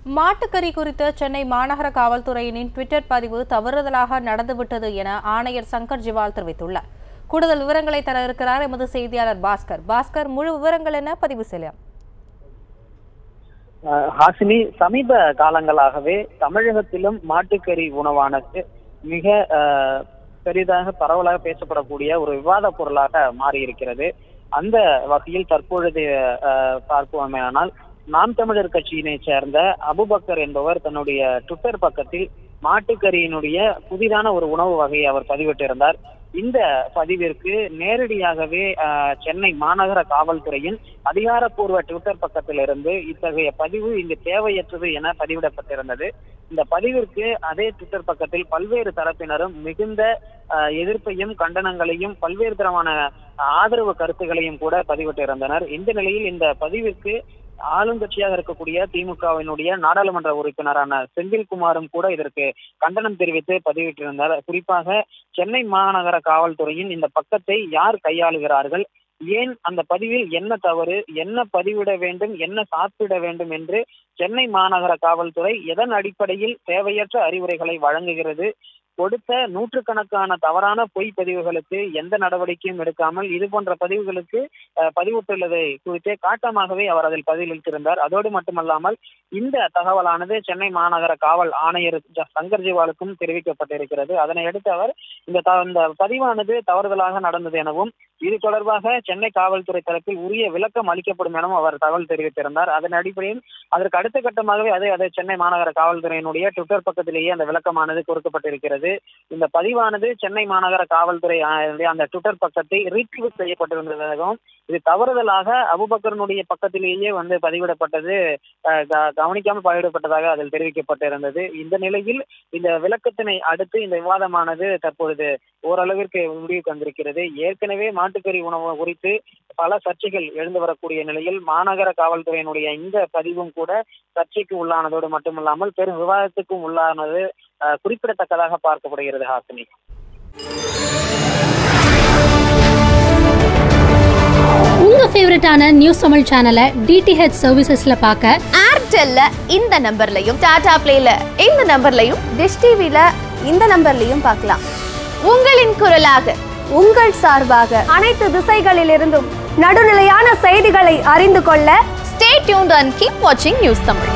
மாட்டுக்கறி குறித்த சென்னை மாநகர காவல்துறையினின் ட்விட்டர் பதிவு தவறுதலாக நடந்துவிட்டது என ஆணையர் சங்கர் ஜிவால் தெரிவித்துள்ளார் கூடுதல் விவரங்களை தர இருக்கிறார் எமது செய்தியாளர் பாஸ்கர் பாஸ்கர் முழு விவரங்கள் என்ன பதிவு செய்யலாம் அஹ் ஹாசினி சமீப காலங்களாகவே தமிழகத்திலும் மாட்டுக்கறி உணவானது மிக அஹ், பெரிதாக பரவலாக பேசப்படக்கூடிய ஒரு விவாத பொருளாக மாறி இருக்கிறது அந்த வகையில் தற்பொழுது அஹ், பார்ப்போமேயானால் நாம் தமிழர் கட்சியினை சேர்ந்த அபுபக்கர் என்பவர் தன்னுடைய ட்விட்டர் பக்கத்தில் மாட்டுக்கறியினுடைய புதிதான ஒரு உணவு வகையை அவர் பதிவிட்டிருந்தார் இந்த பதிவிற்கு நேரடியாகவே அஹ், சென்னை மாநகர காவல்துறையின் அதிகாரப்பூர்வ ட்விட்டர் பக்கத்திலிருந்து இத்தகைய பதிவு இங்கு தேவையற்றது என பதிவிடப்பட்டிருந்தது இந்த பதிவிற்கு அதே ட்விட்டர் பக்கத்தில் பல்வேறு தரப்பினரும் மிகுந்த அஹ், எதிர்ப்பையும் கண்டனங்களையும் பல்வேறு தரமான ஆதரவு கருத்துகளையும் கூட பதிவிட்டிருந்தனர் இந்த நிலையில் இந்த பதிவிற்கு ஆளுங்கட்சியாக இருக்கக்கூடிய திமுகவினுடைய நாடாளுமன்ற உறுப்பினரான செந்தில்குமாரும் கூட இதற்கு கண்டனம் தெரிவித்து பதிவிட்டிருந்தார் குறிப்பாக சென்னை மாநகர காவல்துறையின் இந்த பக்கத்தை யார் கையாளுகிறார்கள் ஏன் அந்த பதிவில் என்ன தவறு என்ன பதிவிட வேண்டும் என்ன சாப்பிட வேண்டும் என்று சென்னை மாநகர காவல்துறை எதன் அடிப்படையில் தேவையற்ற அறிவுரைகளை வழங்குகிறது கொடுத்த நூற்றுக்கணக்கான தவறான பொய் பதிவுகளுக்கு எந்த நடவடிக்கையும் எடுக்காமல் இது போன்ற பதிவுகளுக்கு அஹ், பதிவிட்டுள்ளதை குறித்து காட்டமாகவே அவர் அதில் பதிலளித்திருந்தார் அதோடு மட்டுமல்லாமல் இந்த தகவலானது சென்னை மாநகர காவல் ஆணையர் ஜ- சங்கர் ஜிவாலுக்கும் தெரிவிக்கப்பட்டிருக்கிறது அதனை அடுத்து அவர் இந்த த- இந்த பதிவானது தவறுதலாக நடந்தது எனவும் இது தொடர்பாக சென்னை காவல்துறை தரப்பில் உரிய விளக்கம் அளிக்கப்படும் எனவும் அவர் தகவல் தெரிவித்திருந்தார் அதன் அடிப்படையில் அதற்கு அடுத்த கட்டமாகவே அதே அதே சென்னை மாநகர காவல்துறையினுடைய ட்விட்டர் பக்கத்திலேயே அந்த விளக்கமானது கொடுக்கப்பட்டிருக்கிறது இந்த பதிவானது சென்னை மாநகர காவல்துறை ஆஹ், அந்த ட்விட்டர் பக்கத்தை ரீட்வீட் செய்யப்பட்டிருந்ததாகவும் இது தவறுதலாக அபுபக்கரனுடைய பக்கத்திலேயே வந்து பதிவிடப்பட்டது அஹ், க- கவனிக்காமல் பதிவிடப்பட்டதாக அதில் தெரிவிக்கப்பட்டிருந்தது இந்த நிலையில் இந்த விளக்கத்தினை அடுத்து இந்த விவாதமானது தற்பொழுது ஓரளவிற்கு முடிவுக்கு வந்திருக்கிறது ஏற்கனவே மாட்டுக்கறி உணவு குறித்து பல சர்ச்சைகள் எழுந்து வரக்கூடிய நிலையில் மாநகர காவல்துறையினுடைய இந்த பதிவும் கூட சர்ச்சைக்கு உள்ளானதோடு மட்டுமல்லாமல் பெரும் விவாதத்துக்கும் உள்ளானது அஹ், குறிப்பிடத்தக்கதாக பார்க்கப்படுகிறது ஹாசினி உங்க ஃபேவரட்டான நியூஸ் தமிழ் சேனலை டிடிஹெச் சர்வீசஸ்ல பார்க்க ஏர்டெல்ல இந்த நம்பர்லையும் டாடா பிளேல இந்த நம்பர்லையும் டிஷ் டிவில இந்த நம்பர்லையும் பார்க்கலாம் உங்களின் குரலாக உங்கள் சார்பாக அனைத்து திசைகளிலிருந்தும் நடுநிலையான செய்திகளை அறிந்து கொள்ள ஸ்டே டியூன்ட் அண்ட் கீப் வாட்சிங் நியூஸ் தமிழ்